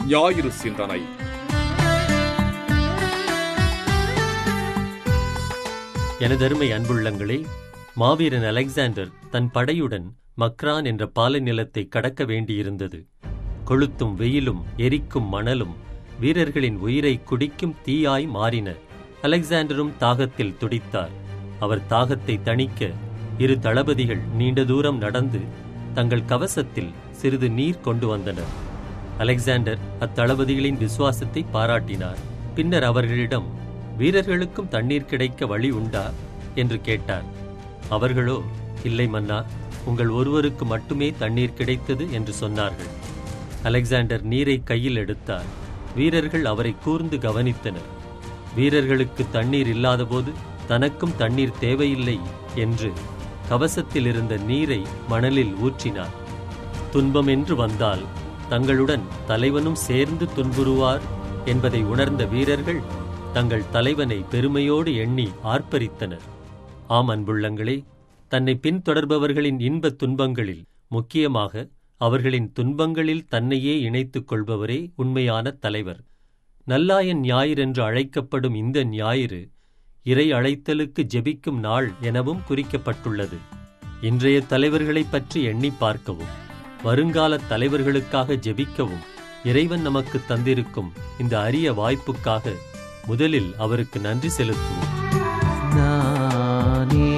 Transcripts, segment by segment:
ஞாயிறு சிந்தனை எனதருமை அன்புள்ளங்களே மாவீரன் அலெக்சாண்டர் தன் படையுடன் மக்ரான் என்ற பாலைநிலத்தை கடக்க வேண்டியிருந்தது கொளுத்தும் வெயிலும் எரிக்கும் மணலும் வீரர்களின் உயிரை குடிக்கும் தீயாய் மாறின அலெக்சாண்டரும் தாகத்தில் துடித்தார் அவர் தாகத்தை தணிக்க இரு தளபதிகள் நீண்ட தூரம் நடந்து தங்கள் கவசத்தில் சிறிது நீர் கொண்டு வந்தனர் அலெக்சாண்டர் அத்தளபதிகளின் விசுவாசத்தை பாராட்டினார் பின்னர் அவர்களிடம் வீரர்களுக்கும் தண்ணீர் கிடைக்க வழி உண்டா என்று கேட்டார் அவர்களோ இல்லை மன்னா உங்கள் ஒருவருக்கு மட்டுமே தண்ணீர் கிடைத்தது என்று சொன்னார்கள் அலெக்சாண்டர் நீரை கையில் எடுத்தார் வீரர்கள் அவரை கூர்ந்து கவனித்தனர் வீரர்களுக்கு தண்ணீர் இல்லாதபோது தனக்கும் தண்ணீர் தேவையில்லை என்று கவசத்தில் இருந்த நீரை மணலில் ஊற்றினார் துன்பம் என்று வந்தால் தங்களுடன் தலைவனும் சேர்ந்து துன்புறுவார் என்பதை உணர்ந்த வீரர்கள் தங்கள் தலைவனை பெருமையோடு எண்ணி ஆர்ப்பரித்தனர் ஆம் அன்புள்ளங்களே தன்னை பின்தொடர்பவர்களின் இன்பத் துன்பங்களில் முக்கியமாக அவர்களின் துன்பங்களில் தன்னையே இணைத்துக் கொள்பவரே உண்மையான தலைவர் நல்லாயன் ஞாயிறு என்று அழைக்கப்படும் இந்த ஞாயிறு இறை அழைத்தலுக்கு ஜெபிக்கும் நாள் எனவும் குறிக்கப்பட்டுள்ளது இன்றைய தலைவர்களைப் பற்றி எண்ணி பார்க்கவும் வருங்கால தலைவர்களுக்காக ஜெபிக்கவும் இறைவன் நமக்கு தந்திருக்கும் இந்த அரிய வாய்ப்புக்காக முதலில் அவருக்கு நன்றி செலுத்துவோம் நானே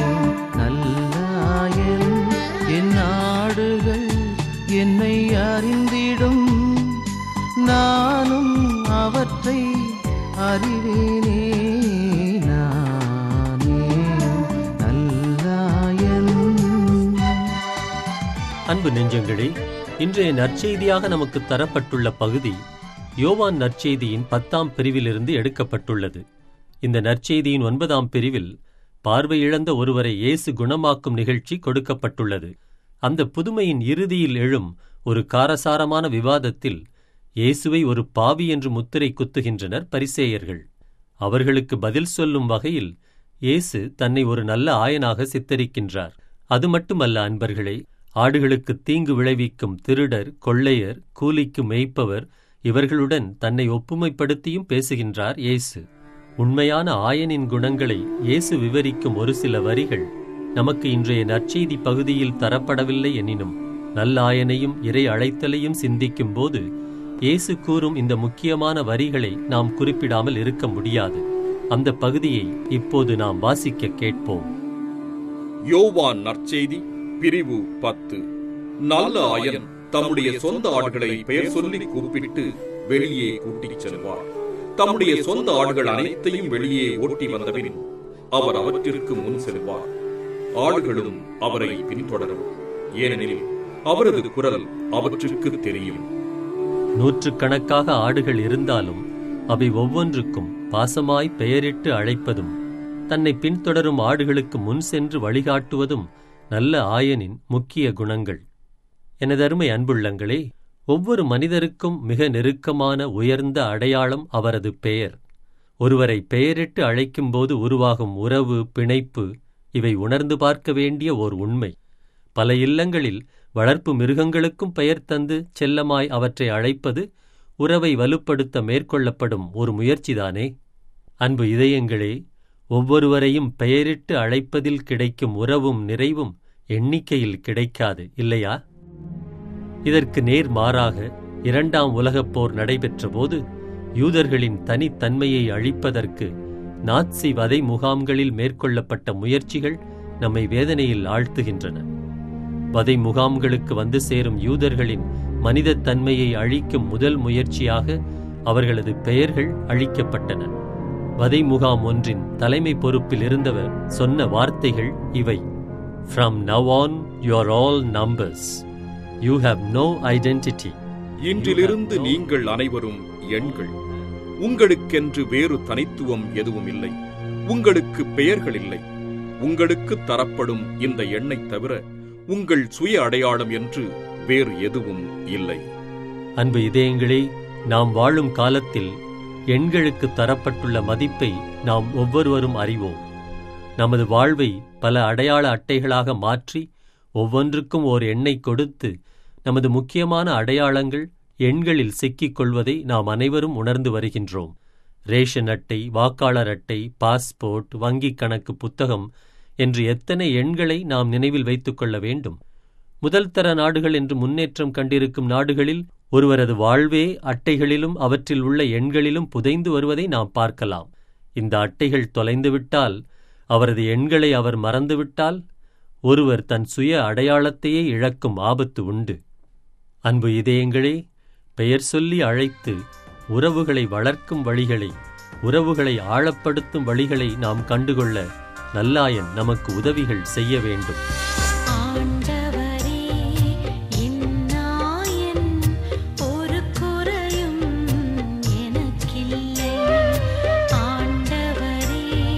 நல்லாயன் என் நாடுகள் என்னை அறிந்திடும் நானும் அவற்றை அறிவேனே நானே நல்லாயன் அன்பு நெஞ்சங்களே இன்றைய நற்செய்தியாக நமக்கு தரப்பட்டுள்ள பகுதி யோவான் நற்செய்தியின் பத்தாம் பிரிவிலிருந்து எடுக்கப்பட்டுள்ளது இந்த நற்செய்தியின் ஒன்பதாம் பிரிவில் பார்வையிழந்த ஒருவரை இயேசு குணமாக்கும் நிகழ்ச்சி கொடுக்கப்பட்டுள்ளது அந்த புதுமையின் இறுதியில் எழும் ஒரு காரசாரமான விவாதத்தில் இயேசுவை ஒரு பாவி என்று முத்திரை குத்துகின்றனர் பரிசேயர்கள் அவர்களுக்கு பதில் சொல்லும் வகையில் இயேசு தன்னை ஒரு நல்ல ஆயனாக சித்தரிக்கின்றார் அது மட்டுமல்ல அன்பர்களே ஆடுகளுக்கு தீங்கு விளைவிக்கும் திருடர் கொள்ளையர் கூலிக்கு மேய்ப்பவர் இவர்களுடன் தன்னை ஒப்புமைப்படுத்தியும் பேசுகின்றார் இயேசு உண்மையான ஆயனின் குணங்களை இயேசு விவரிக்கும் ஒரு சில வரிகள் நமக்கு இன்றைய நற்செய்தி பகுதியில் தரப்படவில்லை எனினும் நல்ல ஆயனையும் இறை அழைத்தலையும் சிந்திக்கும் போது இயேசு கூறும் இந்த முக்கியமான வரிகளை நாம் குறிப்பிடாமல் இருக்க முடியாது அந்த பகுதியை இப்போது நாம் வாசிக்க கேட்போம் யோவான் நற்செய்தி பிரிவு பத்து நல்ல ஆயன் தம்முடைய சொந்த ஆடுகளை பெயர் சொல்லி கூப்பிட்டு வெளியே கூட்டிச் செல்வார் தம்முடைய சொந்த ஆடுகள் அனைத்தையும் வெளியே ஓட்டி வந்தபின் அவர் அவற்றிற்கு முன் செல்வார் ஆடுகளும் அவரை பின்தொடரும் ஏனெனில் அவரது குரல் அவற்றுக்கு தெரியும் நூற்றுக்கணக்காக ஆடுகள் இருந்தாலும் அவை ஒவ்வொன்றுக்கும் பாசமாய் பெயரிட்டு அழைப்பதும் தன்னை பின்தொடரும் ஆடுகளுக்கு முன் சென்று வழிகாட்டுவதும் நல்ல ஆயனின் முக்கிய குணங்கள் எனதருமை அன்புள்ளங்களே ஒவ்வொரு மனிதருக்கும் மிக நெருக்கமான உயர்ந்த அடையாளம் அவரது பெயர் ஒருவரை பெயரிட்டு அழைக்கும்போது உருவாகும் உறவு பிணைப்பு இவை உணர்ந்து பார்க்க வேண்டிய ஓர் உண்மை பல இல்லங்களில் வளர்ப்பு மிருகங்களுக்கும் பெயர் தந்து செல்லமாய் அவற்றை அழைப்பது உறவை வலுப்படுத்த மேற்கொள்ளப்படும் ஒரு முயற்சிதானே அன்பு இதயங்களே ஒவ்வொருவரையும் பெயரிட்டு அழைப்பதில் கிடைக்கும் உறவும் நிறைவும் எண்ணிக்கையில் கிடைக்காது இல்லையா இதற்கு நேர் மாறாக இரண்டாம் உலகப் போர் நடைபெற்றபோது யூதர்களின் தனித்தன்மையை அழிப்பதற்கு நாட்சி வதை முகாம்களில் மேற்கொள்ளப்பட்ட முயற்சிகள் நம்மை வேதனையில் ஆழ்த்துகின்றன வதை முகாம்களுக்கு வந்து சேரும் யூதர்களின் மனிதத் தன்மையை அழிக்கும் முதல் முயற்சியாக அவர்களது பெயர்கள் அழிக்கப்பட்டன வதை முகாம் ஒன்றின் தலைமை பொறுப்பில் இருந்தவர் சொன்ன வார்த்தைகள் இவை from now on you're all numbers you have no identity இன்றிலிருந்து நீங்கள் அனைவரும் எண்கள் உங்களுக்கென்று வேறு தனித்துவம் எதுவும் இல்லை உங்களுக்கு பெயர்கள் இல்லை உங்களுக்கு தரப்படும் இந்த எண்ணை தவிர உங்கள் சுய அடையாளம் என்று வேறு எதுவும் இல்லை அன்பு இதயங்களே நாம் வாழும் காலத்தில் எண்களுக்கு தரப்பட்டுள்ள மதிப்பை நாம் ஒவ்வொருவரும் அறிவோம் நமது வாழ்வை பல அடையாள அட்டைகளாக மாற்றி ஒவ்வொன்றுக்கும் ஓர் எண்ணை கொடுத்து நமது முக்கியமான அடையாளங்கள் எண்களில் சிக்கிக் கொள்வதை நாம் அனைவரும் உணர்ந்து வருகின்றோம் ரேஷன் அட்டை வாக்காளர் அட்டை பாஸ்போர்ட் வங்கிக் கணக்கு புத்தகம் என்று எத்தனை எண்களை நாம் நினைவில் வைத்துக் கொள்ள வேண்டும் முதல் தர நாடுகள் என்று முன்னேற்றம் கண்டிருக்கும் நாடுகளில் ஒருவரது வாழ்வே அட்டைகளிலும் அவற்றில் உள்ள எண்களிலும் புதைந்து வருவதை நாம் பார்க்கலாம் இந்த அட்டைகள் தொலைந்துவிட்டால் அவரது எண்களை அவர் மறந்துவிட்டால் ஒருவர் தன் சுய அடையாளத்தையே இழக்கும் ஆபத்து உண்டு அன்பு இதயங்களே பெயர் சொல்லி அழைத்து உறவுகளை வளர்க்கும் வழிகளை உறவுகளை ஆழப்படுத்தும் வழிகளை நாம் கண்டுகொள்ள நல்லாயன் நமக்கு உதவிகள் செய்ய வேண்டும் ஆண்டவரே என்னாயன் ஒரு குறையும் எனக்கில்லை ஆண்டவரே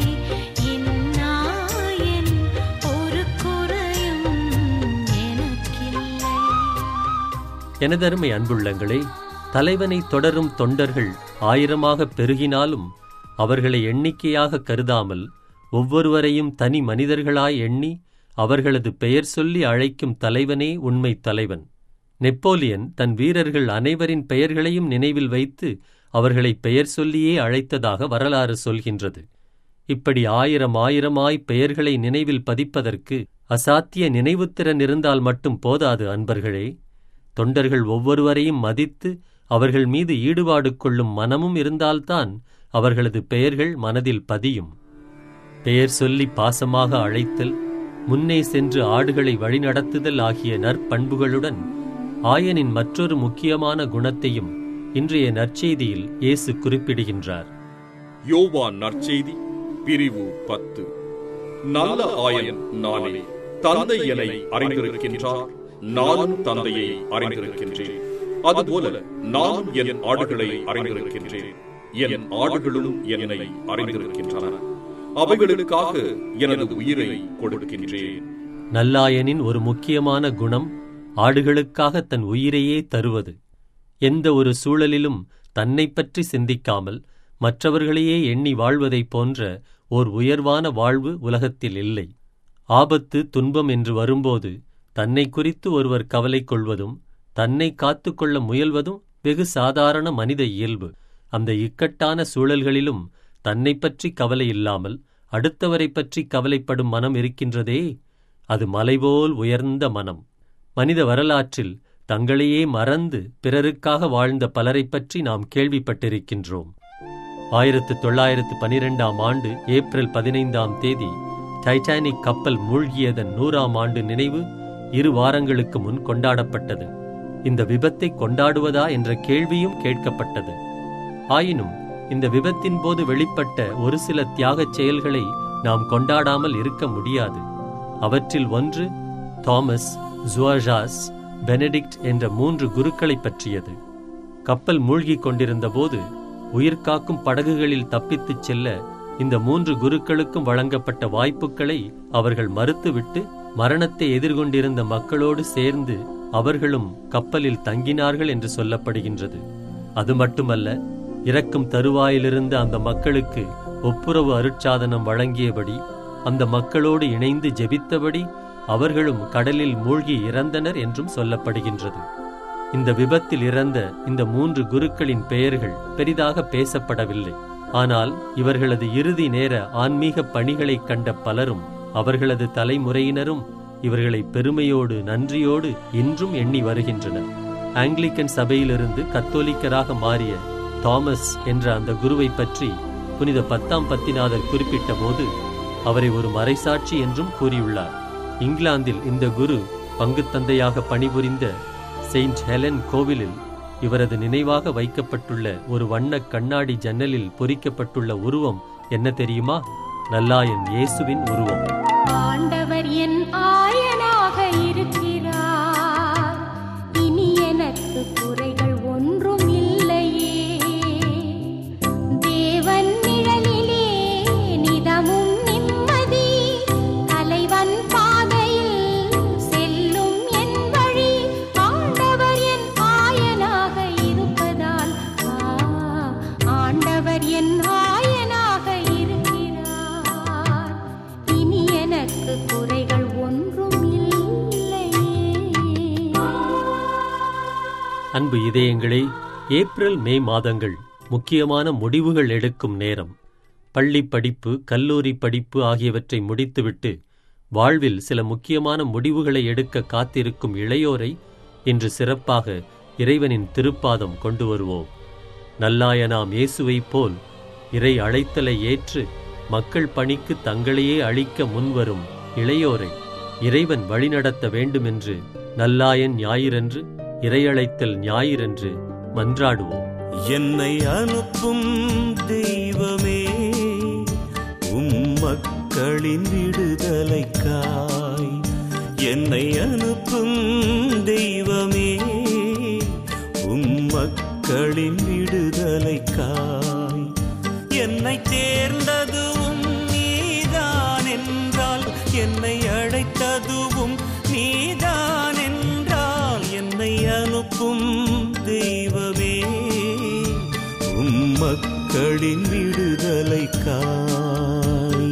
என்னாயன் ஒரு குறையும் எனக்கில்லை எனதருமை அன்புள்ளங்களே தலைவனை தொடரும் தொண்டர்கள் ஆயிரமாக பெருகினாலும் அவர்களை எண்ணிக்கையாக கருதாமல் ஒவ்வொருவரையும் தனி மனிதர்களாய் எண்ணி அவர்களது பெயர் சொல்லி அழைக்கும் தலைவனே உண்மை தலைவன் நெப்போலியன் தன் வீரர்கள் அனைவரின் பெயர்களையும் நினைவில் வைத்து அவர்களை பெயர் சொல்லியே அழைத்ததாக வரலாறு சொல்கின்றது இப்படி ஆயிரம் ஆயிரமாய் பெயர்களை நினைவில் பதிப்பதற்கு அசாத்திய நினைவுத்திறன் இருந்தால் மட்டும் போதாது அன்பர்களே தொண்டர்கள் ஒவ்வொருவரையும் மதித்து அவர்கள் மீது ஈடுபாடு கொள்ளும் மனமும் இருந்தால்தான் அவர்களது பெயர்கள் மனதில் பதியும் பெயர் சொல்லி பாசமாக அழைத்தல் முன்னே சென்று ஆடுகளை வழிநடத்துதல் ஆகிய நற்பண்புகளுடன் ஆயனின் மற்றொரு முக்கியமான குணத்தையும் இன்றைய நற்செய்தியில் இயேசு குறிப்பிடுகின்றார் யோவான் நற்செய்தி பிரிவு பத்து நல்ல ஆயன் நானே தந்தை என்னை அறிந்திருக்கின்றார் நானும் தந்தையை அறிந்திருக்கின்றேன் அதுபோல நானும் என் ஆடுகளை அறிந்திருக்கின்றேன் என் ஆடுகளும் என்னை அறிந்திருக்கின்றன அவைகளுக்காக எனது உயிரை கொடுக்கின்றேன் நல்லாயனின் ஒரு முக்கியமான குணம் ஆடுகளுக்காக தன் உயிரையே தருவது எந்த ஒரு சூழலிலும் தன்னைப் பற்றி சிந்திக்காமல் மற்றவர்களையே எண்ணி வாழ்வதைப் போன்ற ஓர் உயர்வான வாழ்வு உலகத்தில் இல்லை ஆபத்து துன்பம் என்று வரும்போது தன்னை குறித்து ஒருவர் கவலை கொள்வதும் தன்னை காத்துக்கொள்ள முயல்வதும் வெகு சாதாரண மனித இயல்பு அந்த இக்கட்டான சூழல்களிலும் தன்னைப் பற்றி கவலை இல்லாமல் அடுத்தவரைப் பற்றி கவலைப்படும் மனம் இருக்கின்றதே அது மலைபோல் உயர்ந்த மனம் மனித வரலாற்றில் தங்களையே மறந்து பிறருக்காக வாழ்ந்த பலரைப் பற்றி நாம் கேள்விப்பட்டிருக்கின்றோம் ஆயிரத்து தொள்ளாயிரத்து பனிரெண்டாம் ஆண்டு ஏப்ரல் பதினைந்தாம் தேதி டைட்டானிக் கப்பல் மூழ்கியதன் நூறாம் ஆண்டு நினைவு இரு வாரங்களுக்கு முன் கொண்டாடப்பட்டது இந்த விபத்தை கொண்டாடுவதா என்ற கேள்வியும் கேட்கப்பட்டது ஆயினும் இந்த விபத்தின் போது வெளிப்பட்ட ஒரு சில தியாகச் செயல்களை நாம் கொண்டாடாமல் இருக்க முடியாது அவற்றில் ஒன்று தாமஸ் ஜுவாஜாஸ் பெனடிக்ட் என்ற மூன்று குருக்களைப் பற்றியது கப்பல் மூழ்கிக் கொண்டிருந்தபோது உயிர்காக்கும் படகுகளில் தப்பித்துச் செல்ல இந்த மூன்று குருக்களுக்கும் வழங்கப்பட்ட வாய்ப்புகளை அவர்கள் மறுத்துவிட்டு மரணத்தை எதிர்கொண்டிருந்த மக்களோடு சேர்ந்து அவர்களும் கப்பலில் தங்கினார்கள் என்று சொல்லப்படுகின்றது அது மட்டுமல்ல இறக்கும் தருவாயிலிருந்த அந்த மக்களுக்கு ஒப்புரவு அருட்சாதனம் வழங்கியபடி அந்த மக்களோடு இணைந்து ஜெபித்தபடி அவர்களும் கடலில் மூழ்கி இறந்தனர் என்றும் சொல்லப்படுகின்றது இந்த விபத்தில் இறந்த இந்த மூன்று குருக்களின் பெயர்கள் பெரிதாக பேசப்படவில்லை ஆனால் இவர்களது இறுதி நேர ஆன்மீக பணிகளைக் கண்ட பலரும் அவர்களது தலைமுறையினரும் இவர்களை பெருமையோடு நன்றியோடு இன்றும் எண்ணி வருகின்றனர் ஆங்கிலிக்கன் சபையிலிருந்து கத்தோலிக்கராக மாறிய தாமஸ் என்ற அந்த குருவை பற்றி புனித பத்தாம் பத்திநாதர் குறிப்பிட்ட போது அவரை ஒரு மறைசாட்சி என்றும் கூறியுள்ளார் இங்கிலாந்தில் இந்த குரு பங்குத்தந்தையாக பணிபுரிந்த செயின்ட் ஹெலன் கோவிலில் இவரது நினைவாக வைக்கப்பட்டுள்ள ஒரு வண்ண கண்ணாடி ஜன்னலில் பொறிக்கப்பட்டுள்ள உருவம் என்ன தெரியுமா நல்லாயன் இயேசுவின் உருவம் ஆண்டவர் என் ஆயனாக இருக்கிறார் இனி எனக்கு குறைகள் ஒன்றும் இல்லையே தேவன் நிழலிலே நிதமும் நிம்மதி தலைவன் பாதையில் செல்லும் என் வழி ஆண்டவர் என் ஆயனாக இருப்பதால் ஆ, ஆண்டவர் என் ஆயனாக இருக்கிறார் இனி எனக்கு குறை அன்பு இதயங்களே ஏப்ரல் மே மாதங்கள் முக்கியமான முடிவுகள் எடுக்கும் நேரம் பள்ளி படிப்பு கல்லூரி படிப்பு ஆகியவற்றை முடித்துவிட்டு வாழ்வில் சில முக்கியமான முடிவுகளை எடுக்க காத்திருக்கும் இளையோரை இன்று சிறப்பாக இறைவனின் திருப்பாதம் கொண்டு வருவோம் நல்லாயனாம் இயேசுவைப் போல் இறை அழைத்தலை ஏற்று மக்கள் பணிக்கு தங்களையே அளிக்க முன்வரும் இளையோரை இறைவன் வழிநடத்த வேண்டுமென்று நல்லாயன் ஞாயிறன்று இறையழைத்தல் ஞாயிறன்று மன்றாடுவோம் என்னை அனுப்பும் தெய்வமே உம் மக்களின் விடுதலைக்காய் என்னை அனுப்பும் தெய்வமே உம் மக்களின் விடுதலைக்காய் என்னை தேர்ந்ததுவும் நீதான் என்றால் என்னை அழைத்ததுவும் நீதான் என்றால் என்னை அனுப்பும் தெய்வமே உம் மக்களின் விடுதலைக்காய்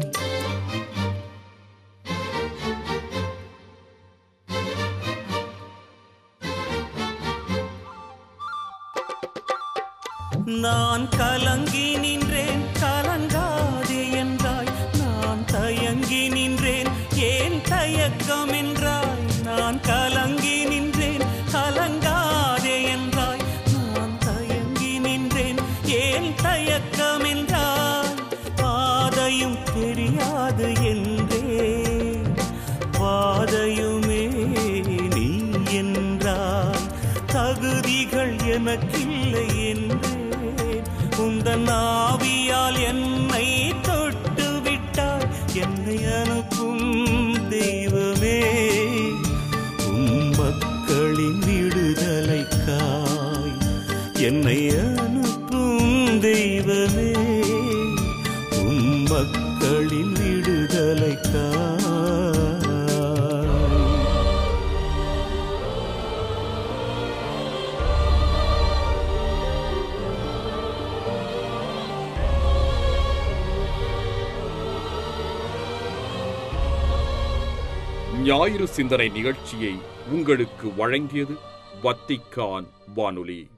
நான் கலங்கி நின்றேன் கலங்காதே என்றாய் நான் தயங்கி நின்றேன் ஏன் தயக்கம் என்றாய் நான் கலங்கி நின்றேன் கலங்காதே என்றாய் நான் தயங்கி நின்றேன் ஏன் தயக்கம் என்றாய் பாதையும் தெரியாது என்றே பாதையுமே நீ என்றாய் தகுதிகள் எனக்கில்லை என்றேன் உந்தன் ஆவியால் என்னை தொட்டு விட்டாய் என்னை அனுப்பும் தெய்வமே உம் மக்களின் விடுதலைக்காய் என்னை அனுப்பும் தெய்வமே உம் மக்களின் விடுதலைக்காய் ஞாயிறு சிந்தனை நிகழ்ச்சியை உங்களுக்கு வழங்கியது வத்திக்கான் வானொலி